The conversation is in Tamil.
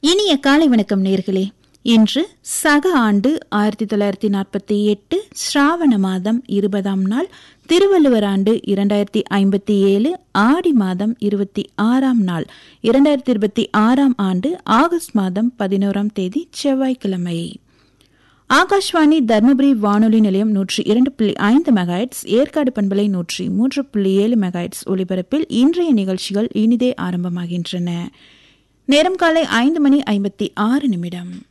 இனிய காலை வணக்கம் நேர்களே இன்று சக ஆண்டு ஆயிரத்தி தொள்ளாயிரத்தி நாற்பத்தி எட்டு ஸ்ராவண மாதம் இருபதாம் நாள் திருவள்ளுவர் ஆண்டு இரண்டாயிரத்தி ஐம்பத்தி ஏழு ஆடி மாதம் இருபத்தி ஆறாம் நாள் இரண்டாயிரத்தி இருபத்தி ஆறாம் ஆண்டு ஆகஸ்ட் மாதம் பதினோராம் தேதி செவ்வாய்க்கிழமை ஆகாஷ்வாணி தர்மபுரி வானொலி நிலையம் நூற்றி இரண்டு புள்ளி ஐந்து மெகாய்ட்ஸ் ஏற்காடு பண்பலை நூற்றி மூன்று புள்ளி ஏழு மெகாய்ட்ஸ் ஒலிபரப்பில் இன்றைய நிகழ்ச்சிகள் இனிதே ஆரம்பமாகின்றன நேரம் காலை ஐந்து மணி ஐம்பத்தி ஆறு நிமிடம்